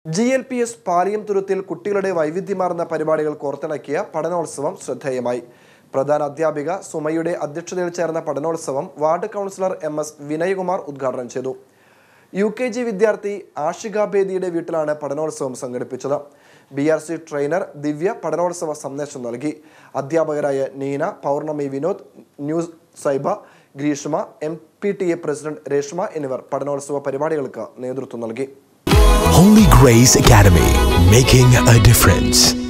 G L P S പാലിയം തുരുത്തിൽ കുട്ടികളുടെ വൈവിധ്യമാർന്ന പരിപാടികൾ കോർത്തിണക്കിയ പഠനോത്സവം ശ്രദ്ധേയമായി പ്രധാന അധ്യാപിക സുമയുടെ അധ്യക്ഷതയിൽ ചേർന്ന പഠനോത്സവം ward councillor M S Vinayakumar ഉദ്ഘാടനം ചെയ്തു യു കെ ജി വിദ്യാർത്ഥി ആഷിക ബേദിയുടെ വീട്ടിലാണ് പഠനോത്സവം സംഘടിപ്പിച്ചത് B R C trainer Divya പഠനോത്സവ സന്ദേശം നൽകി അധ്യാപകരായ നീന പൗർണമി വിനോദ് ന്യൂസ് Saiba Greeshma M P T A president Reshma എന്നിവർ പഠനോത്സവ പരിപാടികൾക്ക് നേതൃത്വം നൽകി Holy Grace Academy, making a difference.